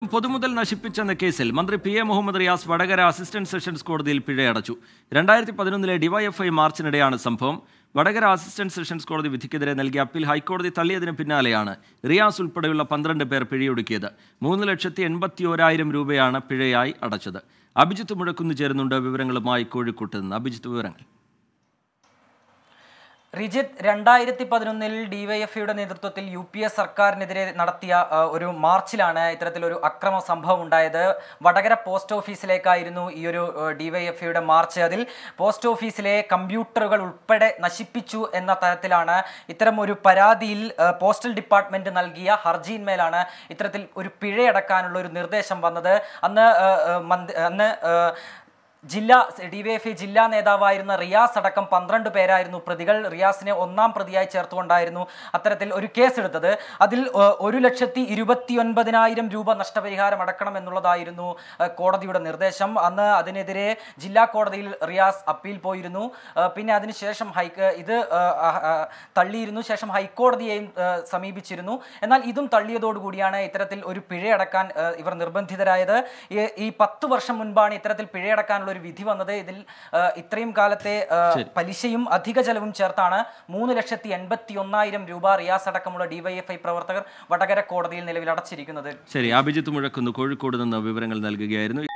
പൊതുമുതൽ നശിപ്പിച്ചെന്ന കേസിൽ മന്ത്രി P A Muhammad Riyas Vadakara assistant sessions കോടതിയിൽ പിഴയടച്ചു രണ്ടായിരത്തി പതിനൊന്നിലെ ഡിവൈഎഫ്ഐ മാർച്ചിനിടെയാണ് സംഭവം വടകര അസിസ്റ്റന്റ് സെഷൻസ് കോടതി വിധിക്കെതിരെ നൽകിയ അപ്പീൽ ഹൈക്കോടതി തള്ളിയതിന് പിന്നാലെയാണ് റിയാസ് ഉൾപ്പെടെയുള്ള പന്ത്രണ്ട് പേർ പിഴയൊടുക്കിയത് മൂന്ന് ലക്ഷത്തി എൺപത്തി ഓരായിരം രൂപയാണ് പിഴയായി അടച്ചത് അഭിജിത്ത് മുഴക്കുന്ന് ചേരുന്നുണ്ട് വിവരങ്ങളുമായി കോഴിക്കോട്ട് നിന്ന് അഭിജിത്ത് വിവരങ്ങൾ റിജിത്ത് രണ്ടായിരത്തി പതിനൊന്നിൽ ഡിവൈഎഫ്ഐയുടെ നേതൃത്വത്തിൽ യു പി എ സർക്കാരിനെതിരെ നടത്തിയ ആ, ഒരു മാർച്ചിലാണ് ഇത്തരത്തിലൊരു അക്രമ സംഭവം ഉണ്ടായത് വടകര പോസ്റ്റ് ഓഫീസിലേക്കായിരുന്നു ഈ ഒരു ഡിവൈഎഫ്ഐയുടെ മാർച്ച് അതിൽ പോസ്റ്റ് ഓഫീസിലെ കമ്പ്യൂട്ടറുകൾ ഉൾപ്പെടെ നശിപ്പിച്ചു എന്ന തരത്തിലാണ് ഇത്തരം ഒരു പരാതിയിൽ ആ, പോസ്റ്റൽ ഡിപ്പാർട്ട്മെന്റ് നൽകിയ ഹർജിയിന്മേലാണ് ഇത്തരത്തിൽ ഒരു പിഴയടക്കാനുള്ള ഒരു നിർദ്ദേശം വന്നത് അന്ന് ആ, ആ, മന്ത്രി അന്ന് ആ, ജില്ലാ ഡിവൈഎഫ്ഐ ജില്ലാ നേതാവായിരുന്ന റിയാസ് അടക്കം പന്ത്രണ്ട് പേരായിരുന്നു പ്രതികൾ റിയാസിനെ ഒന്നാം പ്രതിയായി ചേർത്തുകൊണ്ടായിരുന്നു അത്തരത്തിൽ ഒരു കേസെടുത്തത് അതിൽ ഏഹ്, ഒരു ലക്ഷത്തി ഇരുപത്തി ഒൻപതിനായിരം രൂപ നഷ്ടപരിഹാരം അടക്കണം എന്നുള്ളതായിരുന്നു ഏഹ്, കോടതിയുടെ നിർദ്ദേശം അന്ന് അതിനെതിരെ ജില്ലാ കോടതിയിൽ റിയാസ് അപ്പീൽ പോയിരുന്നു ഏഹ്, പിന്നെ അതിനുശേഷം ഹൈ ഇത് ഏഹ്, അഹ്, അഹ്, തള്ളിയിരുന്നു ശേഷം ഹൈക്കോടതിയെയും ഏഹ്, സമീപിച്ചിരുന്നു എന്നാൽ ഇതും തള്ളിയതോടുകൂടിയാണ് ഇത്തരത്തിൽ ഒരു പിഴയടക്കാൻ ഏഹ്, ഇവർ നിർബന്ധിതരായത് ഈ- ഈ പത്ത് വർഷം മുൻപാണ് ഇത്തരത്തിൽ പിഴയടക്കാനുള്ള ഒരു വിധി വന്നത് ഇതിൽ ഏഹ്, ഇത്രയും കാലത്തെ ഏഹ്, പലിശയും അധിക ചെലവും ചേർത്താണ് മൂന്ന് ലക്ഷത്തി എൺപത്തി ഒന്നായിരം രൂപ റിയാസ് അടക്കമുള്ള ഡിവൈഎഫ്ഐ പ്രവർത്തകർ വടകര കോടതിയിൽ നിലവിൽ അടച്ചിരിക്കുന്നത് ശരി അഭിജിത്ത് മുഴക്കുന്ന് കോഴിക്കോട് നിന്ന് വിവരങ്ങൾ നൽകുകയായിരുന്നു